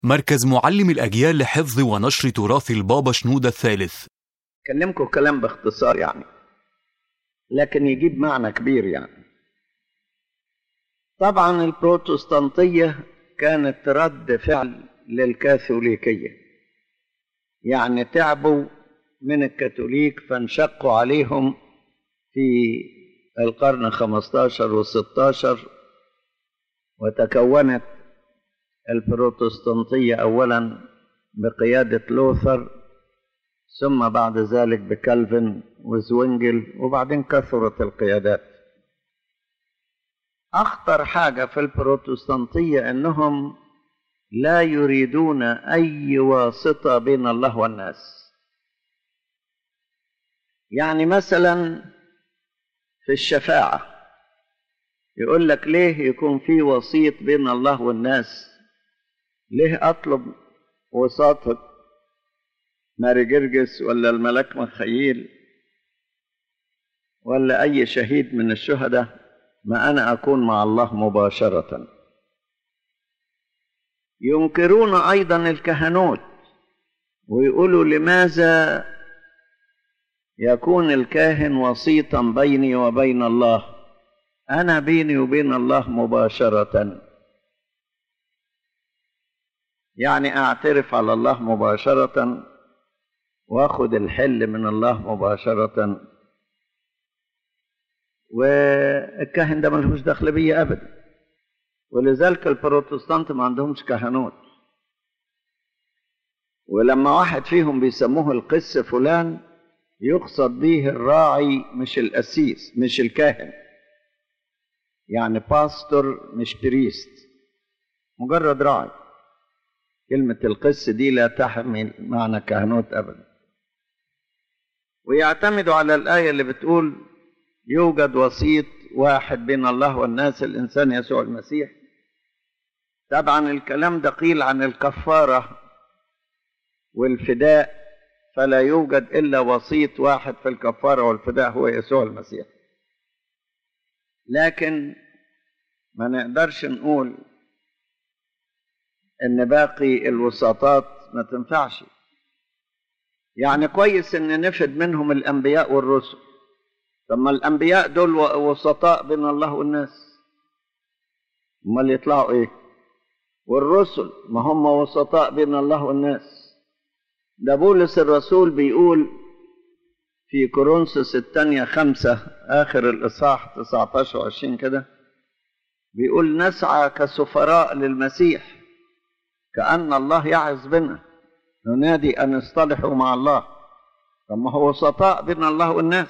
مركز معلم الأجيال لحفظ ونشر تراث البابا شنودة الثالث كلمكم كلام باختصار يعني لكن يجيب معنى كبير يعني طبعا البروتستانتية كانت رد فعل للكاثوليكية يعني تعبوا من الكاثوليك فانشقوا عليهم في القرن 15 و 16 وتكونت البروتستانتية أولا بقيادة لوثر ثم بعد ذلك بكالفن وزوينجل وبعدين كثرت القيادات أخطر حاجة في البروتستانتية أنهم لا يريدون أي واسطة بين الله والناس يعني مثلا في الشفاعة يقول لك ليه يكون في وسيط بين الله والناس ليه أطلب وساطة ماري جرجس ولا الملاك مخيل ولا أي شهيد من الشهداء ما أنا أكون مع الله مباشرة ينكرون أيضا الكهنوت ويقولوا لماذا يكون الكاهن وسيطا بيني وبين الله أنا بيني وبين الله مباشرة يعني أعترف على الله مباشرة واخد الحل من الله مباشرة والكاهن ده ملهوش دخل بيا ابدا ولذلك البروتستانت ما عندهمش كهنوت ولما واحد فيهم بيسموه القس فلان يقصد به الراعي مش القسيس مش الكاهن يعني باستور مش بريست مجرد راعي كلمة القس دي لا تحمل معنى كهنوت أبدا ويعتمدوا على الآية اللي بتقول يوجد وسيط واحد بين الله والناس الإنسان يسوع المسيح طبعا الكلام ده قيل عن الكفارة والفداء فلا يوجد إلا وسيط واحد في الكفارة والفداء هو يسوع المسيح لكن ما نقدرش نقول ان باقي الوساطات ما تنفعش يعني كويس ان نفد منهم الانبياء والرسل طب ما الانبياء دول وسطاء بين الله والناس امال يطلعوا ايه والرسل ما هم وسطاء بين الله والناس ده بولس الرسول بيقول في كورنثوس الثانية خمسة آخر الإصحاح 19 و 20 كده بيقول نسعى كسفراء للمسيح كأن الله يعز بنا ننادي أن اصطلحوا مع الله طب ما هو وسطاء بين الله والناس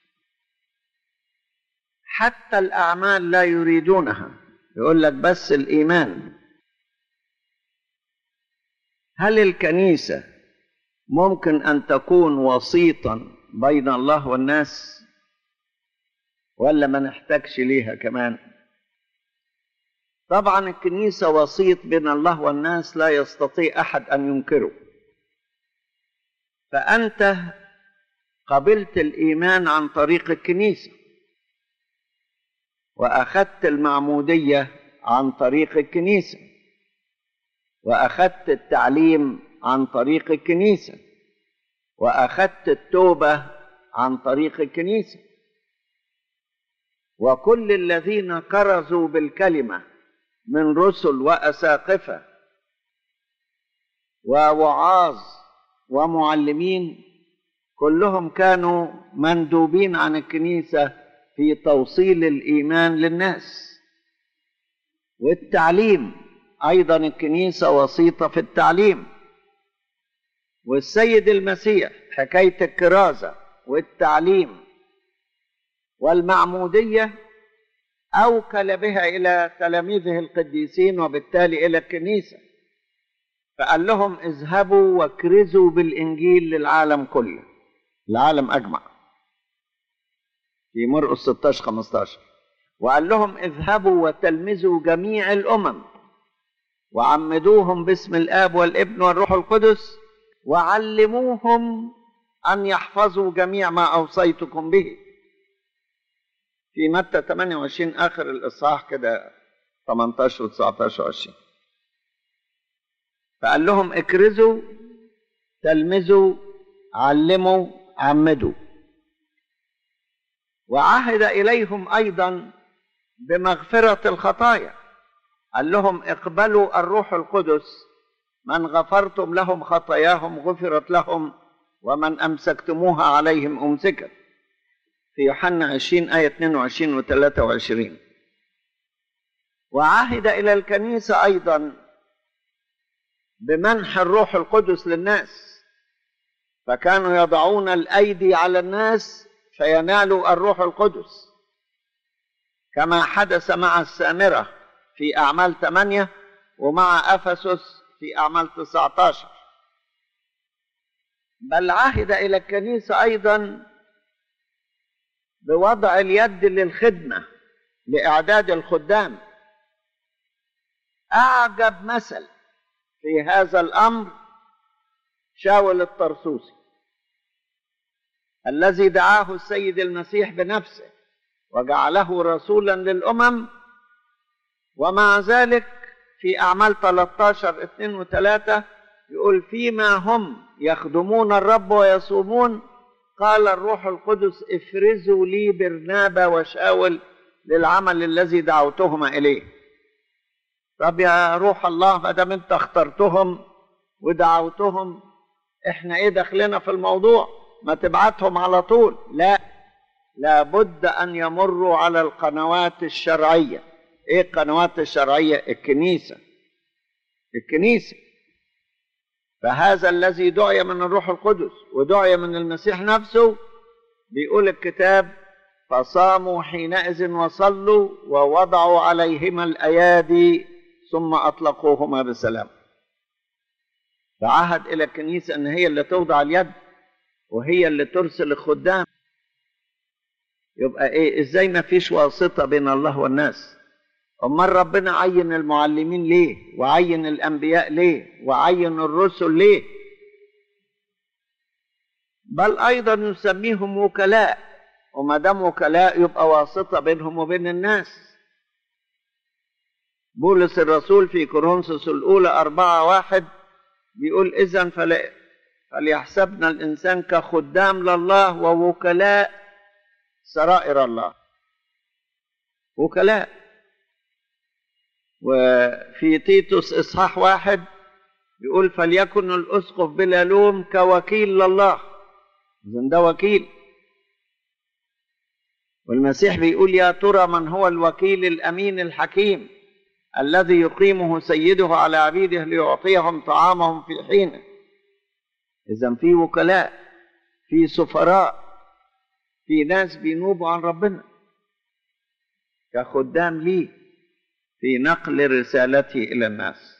حتى الأعمال لا يريدونها يقول لك بس الإيمان هل الكنيسة ممكن أن تكون وسيطا بين الله والناس ولا ما نحتاجش ليها كمان طبعا الكنيسة وسيط بين الله والناس لا يستطيع أحد أن ينكره فأنت قبلت الإيمان عن طريق الكنيسة وأخذت المعمودية عن طريق الكنيسة وأخذت التعليم عن طريق الكنيسة وأخذت التوبة عن طريق الكنيسة وكل الذين كرزوا بالكلمه من رسل واساقفه ووعاظ ومعلمين كلهم كانوا مندوبين عن الكنيسه في توصيل الايمان للناس والتعليم ايضا الكنيسه وسيطه في التعليم والسيد المسيح حكايه الكرازه والتعليم والمعموديه أوكل بها إلى تلاميذه القديسين وبالتالي إلى الكنيسة فقال لهم اذهبوا واكرزوا بالإنجيل للعالم كله العالم أجمع في مرقس 16 15 وقال لهم اذهبوا وتلمذوا جميع الأمم وعمدوهم باسم الآب والابن والروح القدس وعلموهم أن يحفظوا جميع ما أوصيتكم به في متى 28 اخر الاصحاح كده 18 و 19 و 20 فقال لهم اكرزوا تلمذوا علموا عمدوا وعهد إليهم أيضا بمغفرة الخطايا قال لهم اقبلوا الروح القدس من غفرتم لهم خطاياهم غفرت لهم ومن أمسكتموها عليهم أمسكت في يوحنا 20 آية 22 و 23 وعهد إلى الكنيسة أيضا بمنح الروح القدس للناس فكانوا يضعون الأيدي على الناس فينالوا الروح القدس كما حدث مع السامرة في أعمال 8 ومع أفسس في أعمال 19 بل عهد إلى الكنيسة أيضا بوضع اليد للخدمة لإعداد الخدام أعجب مثل في هذا الأمر شاول الطرسوسي الذي دعاه السيد المسيح بنفسه وجعله رسولا للأمم ومع ذلك في أعمال 13 2 و3 يقول فيما هم يخدمون الرب ويصومون قال الروح القدس افرزوا لي برنابا وشاول للعمل الذي دعوتهما إليه طب يا روح الله ما دام انت اخترتهم ودعوتهم احنا ايه دخلنا في الموضوع ما تبعتهم على طول لا لابد ان يمروا على القنوات الشرعيه ايه القنوات الشرعيه الكنيسه الكنيسه فهذا الذي دعي من الروح القدس ودعي من المسيح نفسه بيقول الكتاب فصاموا حينئذ وصلوا ووضعوا عليهما الايادي ثم اطلقوهما بسلام فعهد الى الكنيسه ان هي اللي توضع اليد وهي اللي ترسل الخدام يبقى ايه ازاي ما فيش واسطه بين الله والناس امال ربنا عين المعلمين ليه وعين الانبياء ليه وعين الرسل ليه بل ايضا يسميهم وكلاء وما دام وكلاء يبقى واسطه بينهم وبين الناس بولس الرسول في كورنثوس الاولى أربعة واحد بيقول اذا فلا فليحسبنا الانسان كخدام لله ووكلاء سرائر الله وكلاء وفي تيتوس اصحاح واحد بيقول فليكن الاسقف بلا لوم كوكيل لله اذا ده وكيل والمسيح بيقول يا ترى من هو الوكيل الامين الحكيم الذي يقيمه سيده على عبيده ليعطيهم طعامهم في حينه اذا في وكلاء في سفراء في ناس بينوبوا عن ربنا كخدام ليه في نقل رسالته الى الناس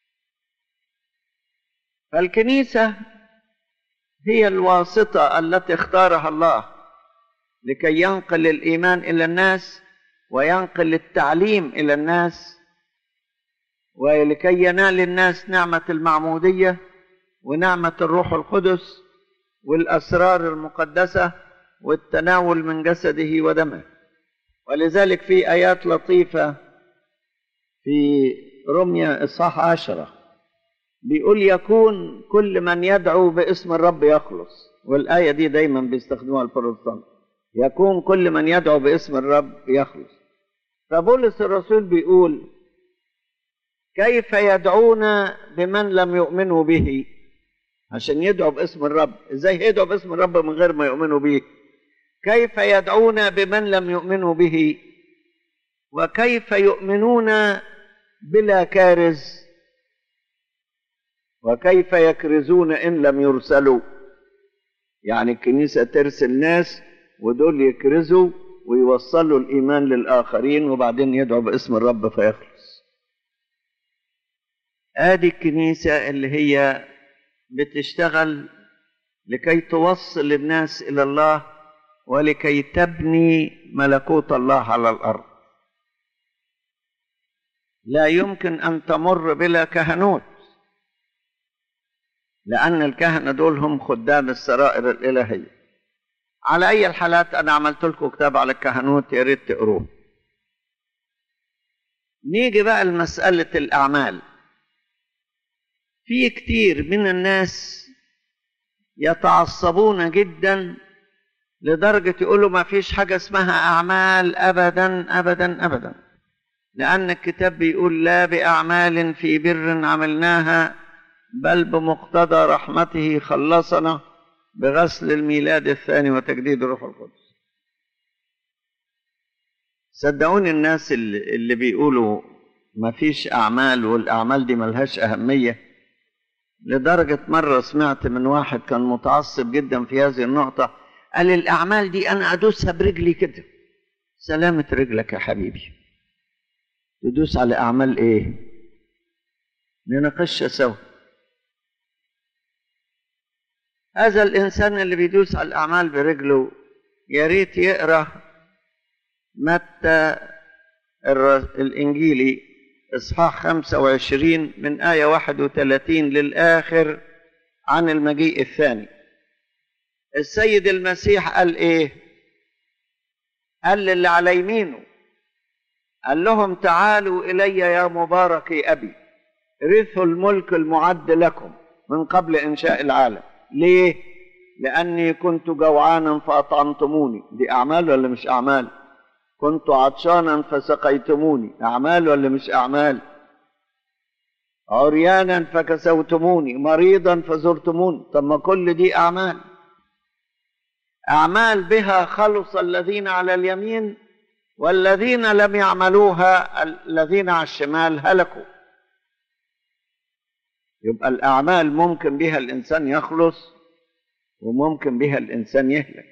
فالكنيسه هي الواسطه التي اختارها الله لكي ينقل الايمان الى الناس وينقل التعليم الى الناس ولكي ينال الناس نعمه المعموديه ونعمه الروح القدس والاسرار المقدسه والتناول من جسده ودمه ولذلك في ايات لطيفه في رمية إصحاح عشرة بيقول يكون كل من يدعو باسم الرب يخلص والآية دي دايما بيستخدموها البروتستانت يكون كل من يدعو باسم الرب يخلص فبولس الرسول بيقول كيف يدعون بمن لم يؤمنوا به عشان يدعوا باسم الرب ازاي يدعوا باسم الرب من غير ما يؤمنوا به كيف يدعون بمن لم يؤمنوا به وكيف يؤمنون بلا كارز وكيف يكرزون ان لم يرسلوا يعني الكنيسه ترسل ناس ودول يكرزوا ويوصلوا الايمان للاخرين وبعدين يدعوا باسم الرب فيخلص ادي الكنيسه اللي هي بتشتغل لكي توصل الناس الى الله ولكي تبني ملكوت الله على الارض لا يمكن ان تمر بلا كهنوت لان الكهنه دول هم خدام السرائر الالهيه على اي الحالات انا عملت لكم كتاب على الكهنوت يا ريت تقروه نيجي بقى لمساله الاعمال في كتير من الناس يتعصبون جدا لدرجة يقولوا ما فيش حاجة اسمها أعمال أبدا أبدا أبدا لأن الكتاب بيقول لا بأعمال في بر عملناها بل بمقتضى رحمته خلصنا بغسل الميلاد الثاني وتجديد الروح القدس صدقوني الناس اللي, اللي بيقولوا ما فيش أعمال والأعمال دي ملهاش أهمية لدرجة مرة سمعت من واحد كان متعصب جدا في هذه النقطة قال الأعمال دي أنا أدوسها برجلي كده سلامة رجلك يا حبيبي تدوس على أعمال إيه نناقشها سوا هذا الإنسان اللي بيدوس على الأعمال برجله يا ريت يقرأ متى الإنجيلي إصحاح 25 من آية 31 للآخر عن المجيء الثاني السيد المسيح قال إيه قال للي على يمينه قال لهم تعالوا إلي يا مبارك أبي رثوا الملك المعد لكم من قبل إنشاء العالم ليه لأني كنت جوعانا فأطعمتموني دي أعمال ولا مش أعمال كنت عطشانا فسقيتموني أعمال ولا مش أعمال عريانا فكسوتموني مريضا فزرتموني طب ما كل دي أعمال أعمال بها خلص الذين على اليمين والذين لم يعملوها الذين على الشمال هلكوا يبقى الأعمال ممكن بها الإنسان يخلص وممكن بها الإنسان يهلك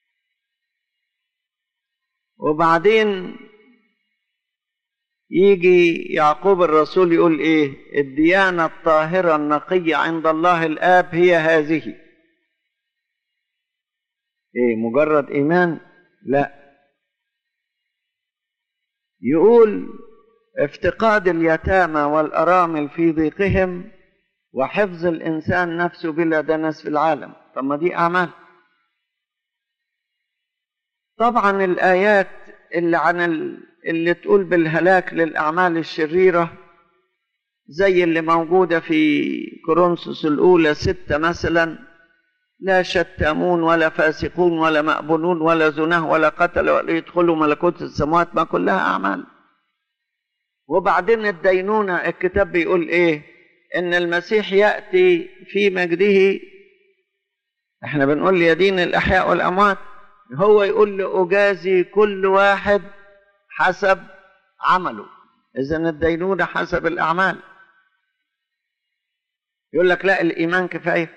وبعدين يجي يعقوب الرسول يقول ايه الديانة الطاهرة النقية عند الله الآب هي هذه ايه مجرد ايمان لا يقول افتقاد اليتامى والارامل في ضيقهم وحفظ الانسان نفسه بلا دنس في العالم طب ما دي اعمال طبعا الايات اللي عن ال... اللي تقول بالهلاك للاعمال الشريره زي اللي موجوده في كورنثوس الاولى ستة مثلا لا شتامون ولا فاسقون ولا مأبونون ولا زناه ولا قتل ولا يدخلوا ملكوت السماوات ما كلها أعمال وبعدين الدينونة الكتاب بيقول إيه إن المسيح يأتي في مجده إحنا بنقول يدين الأحياء والأموات هو يقول لأجازي كل واحد حسب عمله إذا الدينونة حسب الأعمال يقول لك لا الإيمان كفاية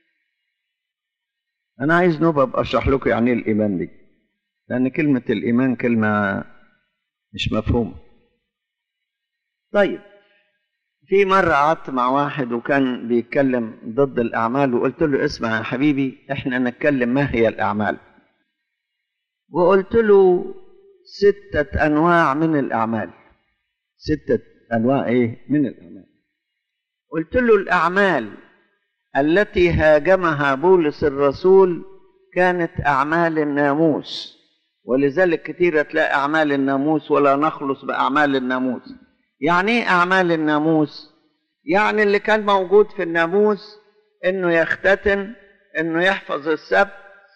أنا عايز نوبة أبقى أشرح لكم يعني إيه الإيمان دي لأن كلمة الإيمان كلمة مش مفهومة طيب في مرة قعدت مع واحد وكان بيتكلم ضد الأعمال وقلت له اسمع يا حبيبي إحنا نتكلم ما هي الأعمال وقلت له ستة أنواع من الأعمال ستة أنواع إيه من الأعمال قلت له الأعمال التي هاجمها بولس الرسول كانت أعمال الناموس ولذلك كثيرة تلاقي أعمال الناموس ولا نخلص بأعمال الناموس يعني إيه أعمال الناموس؟ يعني اللي كان موجود في الناموس إنه يختتن إنه يحفظ السبت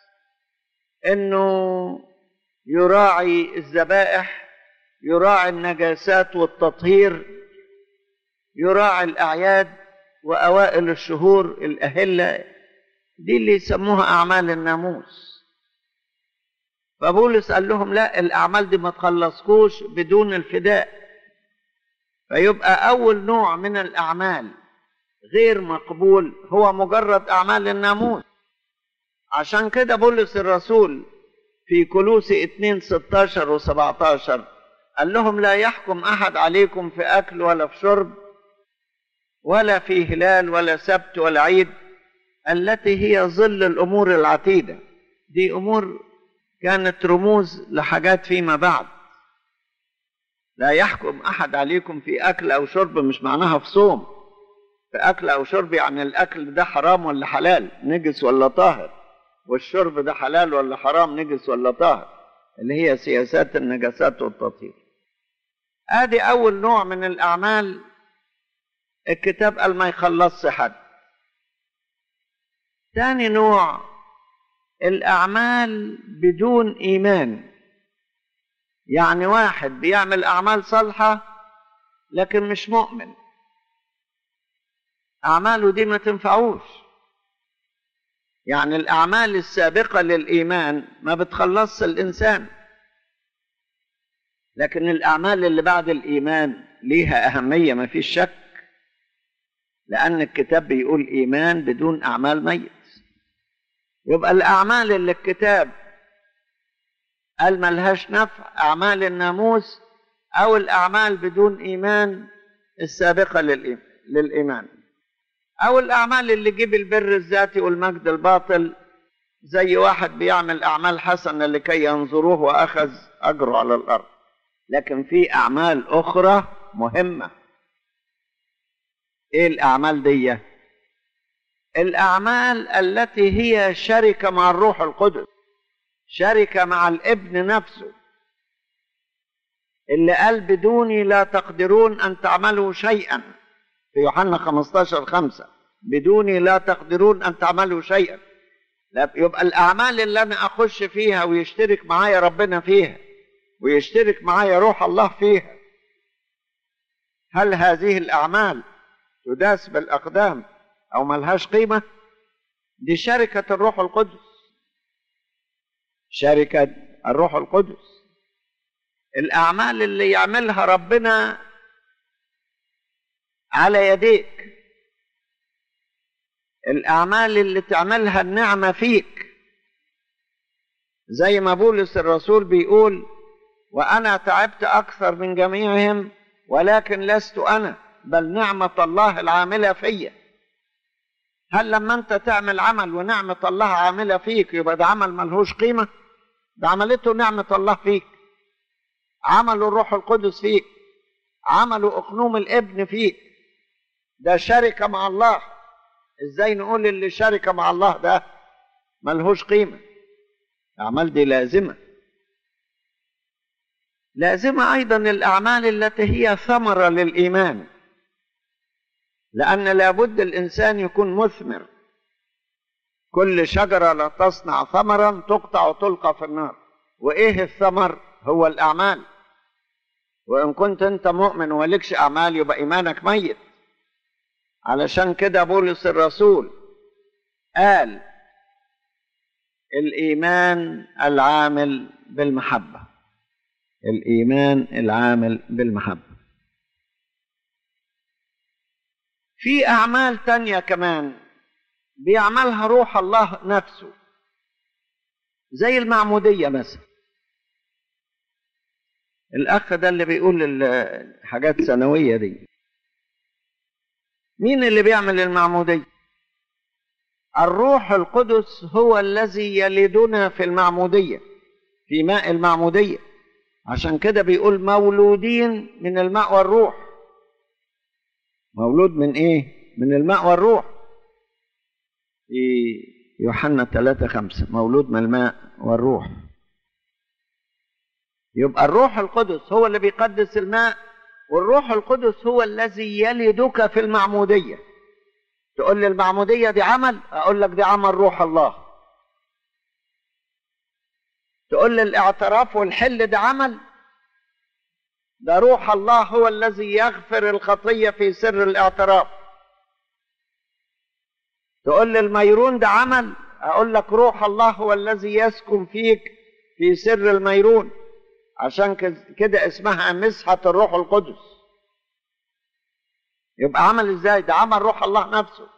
إنه يراعي الذبائح يراعي النجاسات والتطهير يراعي الأعياد وأوائل الشهور الأهلة دي اللي يسموها أعمال الناموس فبولس قال لهم لا الأعمال دي ما تخلصكوش بدون الفداء فيبقى أول نوع من الأعمال غير مقبول هو مجرد أعمال الناموس عشان كده بولس الرسول في كلوسي 2 16 و 17 قال لهم لا يحكم أحد عليكم في أكل ولا في شرب ولا في هلال ولا سبت ولا عيد التي هي ظل الامور العتيده دي امور كانت رموز لحاجات فيما بعد لا يحكم احد عليكم في اكل او شرب مش معناها في صوم في اكل او شرب يعني الاكل ده حرام ولا حلال نجس ولا طاهر والشرب ده حلال ولا حرام نجس ولا طاهر اللي هي سياسات النجاسات والتطهير ادي اول نوع من الاعمال الكتاب قال ما يخلصش حد تاني نوع الأعمال بدون إيمان يعني واحد بيعمل أعمال صالحة لكن مش مؤمن أعماله دي ما تنفعوش يعني الأعمال السابقة للإيمان ما بتخلصش الإنسان لكن الأعمال اللي بعد الإيمان ليها أهمية ما فيش شك لأن الكتاب بيقول إيمان بدون أعمال ميت يبقى الأعمال اللي الكتاب قال ملهاش نفع أعمال الناموس أو الأعمال بدون إيمان السابقة للإيمان أو الأعمال اللي تجيب البر الذاتي والمجد الباطل زي واحد بيعمل أعمال حسنة لكي ينظروه وأخذ أجره على الأرض لكن في أعمال أخرى مهمة إيه الأعمال دي؟ الأعمال التي هي شركة مع الروح القدس شركة مع الابن نفسه اللي قال بدوني لا تقدرون أن تعملوا شيئا في يوحنا 15 5 بدوني لا تقدرون أن تعملوا شيئا يبقى الأعمال اللي أنا أخش فيها ويشترك معايا ربنا فيها ويشترك معايا روح الله فيها هل هذه الأعمال تداس بالأقدام أو ملهاش قيمة دي شركة الروح القدس شركة الروح القدس الأعمال اللي يعملها ربنا على يديك الأعمال اللي تعملها النعمة فيك زي ما بولس الرسول بيقول وأنا تعبت أكثر من جميعهم ولكن لست أنا بل نعمة الله العاملة فيا هل لما أنت تعمل عمل ونعمة الله عاملة فيك يبقى ده عمل ملهوش قيمة ده عملته نعمة الله فيك عمل الروح القدس فيك عملوا أقنوم الابن فيك ده شركة مع الله ازاي نقول اللي شركة مع الله ده ملهوش قيمة الأعمال دي لازمة لازمة أيضا الأعمال التي هي ثمرة للإيمان لأن لابد الإنسان يكون مثمر كل شجرة لا تصنع ثمرا تقطع وتلقى في النار وإيه الثمر هو الأعمال وإن كنت أنت مؤمن ولكش أعمال يبقى إيمانك ميت علشان كده بولس الرسول قال الإيمان العامل بالمحبة الإيمان العامل بالمحبة في أعمال تانية كمان بيعملها روح الله نفسه زي المعمودية مثلا الأخ ده اللي بيقول الحاجات سنوية دي مين اللي بيعمل المعمودية الروح القدس هو الذي يلدنا في المعمودية في ماء المعمودية عشان كده بيقول مولودين من الماء والروح مولود من ايه من الماء والروح في يوحنا 3 5 مولود من الماء والروح يبقى الروح القدس هو اللي بيقدس الماء والروح القدس هو الذي يلدك في المعمودية تقول لي المعمودية دي عمل أقول لك دي عمل روح الله تقول لي الاعتراف والحل ده عمل ده روح الله هو الذي يغفر الخطية في سر الاعتراف تقول لي الميرون ده عمل أقول لك روح الله هو الذي يسكن فيك في سر الميرون عشان كده اسمها مسحة الروح القدس يبقى عمل ازاي ده عمل روح الله نفسه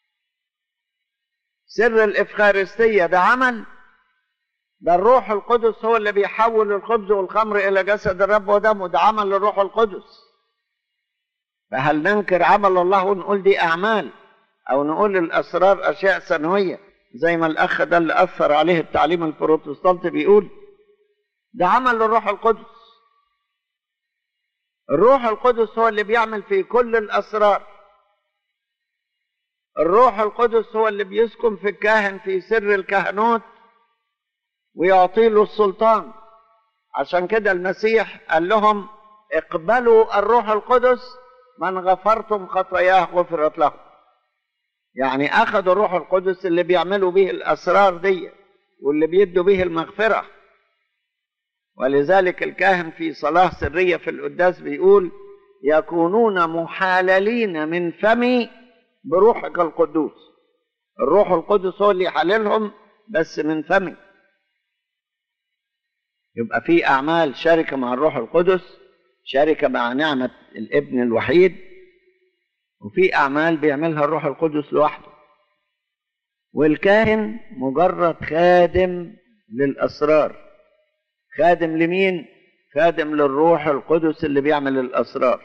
سر الإفخارستية ده عمل ده الروح القدس هو اللي بيحول الخبز والخمر إلى جسد الرب ودمه ده عمل للروح القدس فهل ننكر عمل الله ونقول دي أعمال أو نقول الأسرار أشياء سنوية زي ما الأخ ده اللي أثر عليه التعليم البروتستانتي بيقول ده عمل للروح القدس الروح القدس هو اللي بيعمل في كل الأسرار الروح القدس هو اللي بيسكن في الكاهن في سر الكهنوت ويعطي له السلطان عشان كده المسيح قال لهم اقبلوا الروح القدس من غفرتم خطاياه غفرت له يعني اخذوا الروح القدس اللي بيعملوا به الاسرار دي واللي بيدوا به المغفره ولذلك الكاهن في صلاه سريه في القداس بيقول يكونون محاللين من فمي بروحك القدوس الروح القدس هو اللي يحللهم بس من فمي يبقى في اعمال شركه مع الروح القدس شركه مع نعمه الابن الوحيد وفي اعمال بيعملها الروح القدس لوحده والكاهن مجرد خادم للاسرار خادم لمين خادم للروح القدس اللي بيعمل الاسرار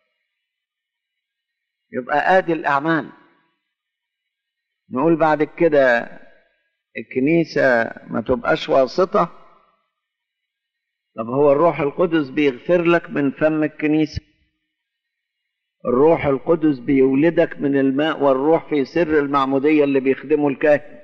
يبقى ادي الاعمال نقول بعد كده الكنيسه ما تبقاش واسطه طب هو الروح القدس بيغفر لك من فم الكنيسه الروح القدس بيولدك من الماء والروح في سر المعموديه اللي بيخدمه الكاهن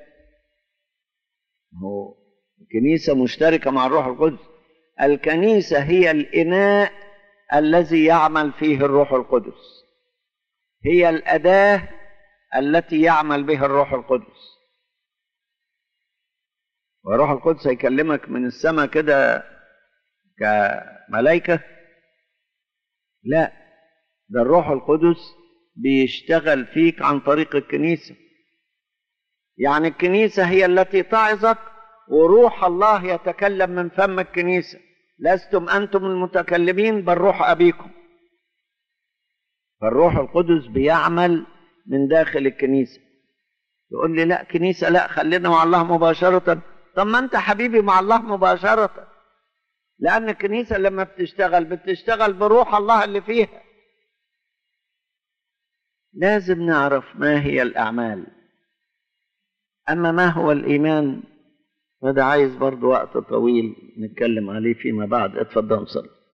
هو الكنيسه مشتركه مع الروح القدس الكنيسه هي الاناء الذي يعمل فيه الروح القدس هي الاداه التي يعمل بها الروح القدس والروح القدس هيكلمك من السماء كده كملائكه لا ده الروح القدس بيشتغل فيك عن طريق الكنيسه يعني الكنيسه هي التي تعظك وروح الله يتكلم من فم الكنيسه لستم انتم المتكلمين بل روح ابيكم فالروح القدس بيعمل من داخل الكنيسه يقول لي لا كنيسه لا خلينا مع الله مباشره طب ما انت حبيبي مع الله مباشره لان الكنيسه لما بتشتغل بتشتغل بروح الله اللي فيها لازم نعرف ما هي الاعمال اما ما هو الايمان فده عايز برضو وقت طويل نتكلم عليه فيما بعد اتفضل صلي